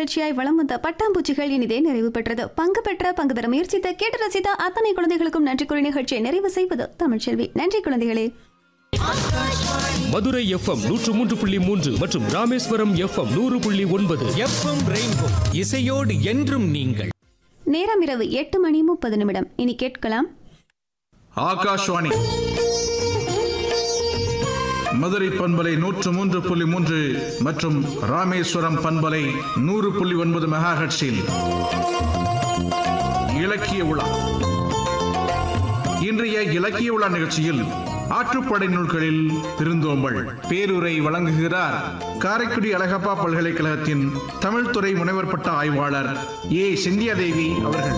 நிகழ்ச்சியாய் வளம் வந்த பட்டாம்பூச்சிகள் இனிதே நிறைவு பெற்றது பங்கு பெற்ற பங்கு பெற முயற்சித்த கேட்டு ரசித்த அத்தனை குழந்தைகளுக்கும் நன்றி கூறி நிகழ்ச்சியை நிறைவு செய்வது தமிழ்ச்செல்வி நன்றி குழந்தைகளே மதுரை எஃப்எம் நூற்று மூன்று புள்ளி மூன்று மற்றும் ராமேஸ்வரம் எஃப்எம் நூறு புள்ளி ஒன்பது எஃப்எம் ரெயின்போ இசையோடு என்றும் நீங்கள் நேரம் இரவு எட்டு மணி முப்பது நிமிடம் இனி கேட்கலாம் ஆகாஷ்வாணி மதுரை பண்பலை நூற்று மூன்று புள்ளி மூன்று மற்றும் ராமேஸ்வரம் பண்பலை நூறு புள்ளி ஒன்பது மெகாஹெட்ஸில் இலக்கிய உலா இன்றைய இலக்கிய உலா நிகழ்ச்சியில் ஆற்றுப்படை நூல்களில் திருந்தோம்பல் பேருரை வழங்குகிறார் காரைக்குடி அழகப்பா பல்கலைக்கழகத்தின் தமிழ்துறை முனைவர் பட்ட ஆய்வாளர் ஏ சிந்தியாதேவி அவர்கள்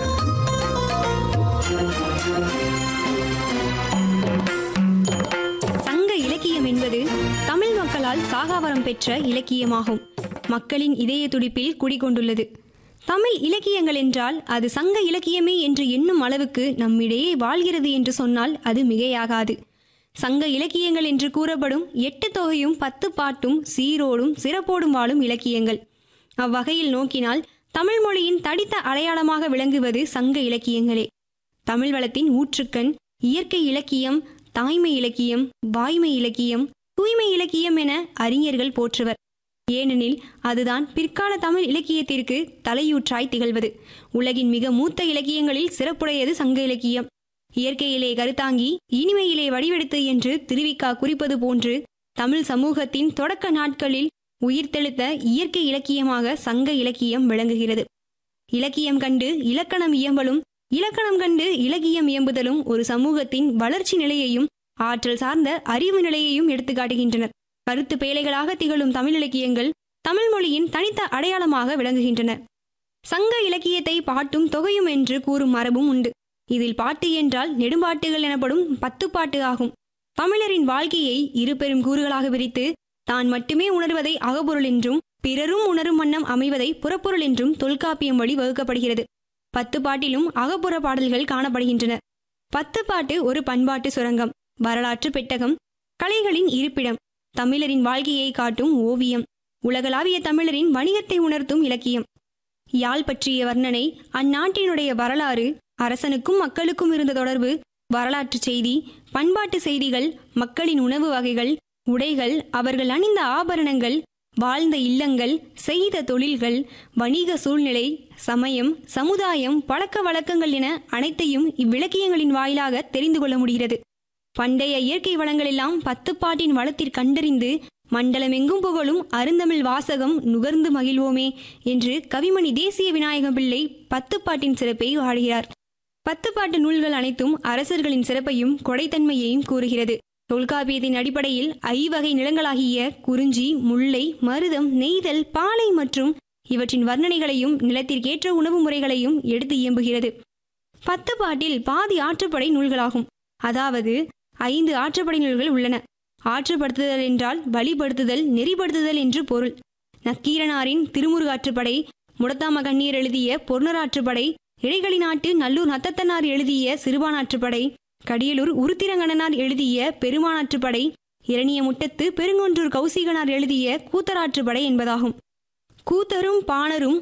சங்க இலக்கியம் என்பது தமிழ் மக்களால் சாகாவரம் பெற்ற இலக்கியமாகும் மக்களின் இதய துடிப்பில் குடிகொண்டுள்ளது தமிழ் இலக்கியங்கள் என்றால் அது சங்க இலக்கியமே என்று எண்ணும் அளவுக்கு நம்மிடையே வாழ்கிறது என்று சொன்னால் அது மிகையாகாது சங்க இலக்கியங்கள் என்று கூறப்படும் எட்டு தொகையும் பத்து பாட்டும் சீரோடும் சிறப்போடும் வாழும் இலக்கியங்கள் அவ்வகையில் நோக்கினால் தமிழ் மொழியின் தடித்த அடையாளமாக விளங்குவது சங்க இலக்கியங்களே தமிழ் வளத்தின் ஊற்றுக்கண் இயற்கை இலக்கியம் தாய்மை இலக்கியம் வாய்மை இலக்கியம் தூய்மை இலக்கியம் என அறிஞர்கள் போற்றுவர் ஏனெனில் அதுதான் பிற்கால தமிழ் இலக்கியத்திற்கு தலையூற்றாய் திகழ்வது உலகின் மிக மூத்த இலக்கியங்களில் சிறப்புடையது சங்க இலக்கியம் இயற்கையிலே கருத்தாங்கி இனிமையிலே வடிவெடுத்து என்று திருவிக்கா குறிப்பது போன்று தமிழ் சமூகத்தின் தொடக்க நாட்களில் உயிர்த்தெழுத்த இயற்கை இலக்கியமாக சங்க இலக்கியம் விளங்குகிறது இலக்கியம் கண்டு இலக்கணம் இயம்பலும் இலக்கணம் கண்டு இலக்கியம் இயம்புதலும் ஒரு சமூகத்தின் வளர்ச்சி நிலையையும் ஆற்றல் சார்ந்த அறிவு நிலையையும் எடுத்துக்காட்டுகின்றனர் கருத்து பேழைகளாக திகழும் தமிழ் இலக்கியங்கள் தமிழ் மொழியின் தனித்த அடையாளமாக விளங்குகின்றன சங்க இலக்கியத்தை பாட்டும் தொகையும் என்று கூறும் மரபும் உண்டு இதில் பாட்டு என்றால் நெடும்பாட்டுகள் எனப்படும் பத்து பாட்டு ஆகும் தமிழரின் வாழ்க்கையை இரு பெரும் கூறுகளாக பிரித்து தான் மட்டுமே உணர்வதை அகப்பொருள் என்றும் பிறரும் உணரும் வண்ணம் அமைவதை புறப்பொருள் என்றும் தொல்காப்பியம் வழி வகுக்கப்படுகிறது பத்து பாட்டிலும் அகப்புற பாடல்கள் காணப்படுகின்றன பத்து பாட்டு ஒரு பண்பாட்டு சுரங்கம் வரலாற்று பெட்டகம் கலைகளின் இருப்பிடம் தமிழரின் வாழ்க்கையை காட்டும் ஓவியம் உலகளாவிய தமிழரின் வணிகத்தை உணர்த்தும் இலக்கியம் யாழ் பற்றிய வர்ணனை அந்நாட்டினுடைய வரலாறு அரசனுக்கும் மக்களுக்கும் இருந்த தொடர்பு வரலாற்று செய்தி பண்பாட்டு செய்திகள் மக்களின் உணவு வகைகள் உடைகள் அவர்கள் அணிந்த ஆபரணங்கள் வாழ்ந்த இல்லங்கள் செய்த தொழில்கள் வணிக சூழ்நிலை சமயம் சமுதாயம் பழக்க வழக்கங்கள் என அனைத்தையும் இவ்விலக்கியங்களின் வாயிலாக தெரிந்து கொள்ள முடிகிறது பண்டைய இயற்கை வளங்களெல்லாம் பத்து பாட்டின் வளத்தில் கண்டறிந்து மண்டலமெங்கும் புகழும் அருந்தமிழ் வாசகம் நுகர்ந்து மகிழ்வோமே என்று கவிமணி தேசிய விநாயகம் பிள்ளை பத்து பாட்டின் சிறப்பை வாழுகிறார் பத்து பாட்டு நூல்கள் அனைத்தும் அரசர்களின் சிறப்பையும் கொடைத்தன்மையையும் கூறுகிறது தொல்காப்பியத்தின் அடிப்படையில் ஐவகை நிலங்களாகிய குறிஞ்சி முல்லை மருதம் நெய்தல் பாலை மற்றும் இவற்றின் வர்ணனைகளையும் நிலத்திற்கேற்ற உணவு முறைகளையும் எடுத்து இயம்புகிறது பத்து பாட்டில் பாதி ஆற்றுப்படை நூல்களாகும் அதாவது ஐந்து ஆற்றுப்படை நூல்கள் உள்ளன ஆற்றுப்படுத்துதல் என்றால் வழிபடுத்துதல் நெறிப்படுத்துதல் என்று பொருள் நக்கீரனாரின் திருமுருகாற்றுப்படை முடத்தாம கண்ணீர் எழுதிய பொருணராற்றுப்படை இடைகளி நாட்டு நல்லூர் நத்தத்தனார் எழுதிய சிறுபானாற்றுப்படை கடியலூர் உருத்திரங்கணனார் எழுதிய பெருமானாற்றுப்படை இரணிய முட்டத்து பெருங்கொன்றூர் கௌசிகனார் எழுதிய கூத்தராற்றுப்படை என்பதாகும் கூத்தரும் பாணரும்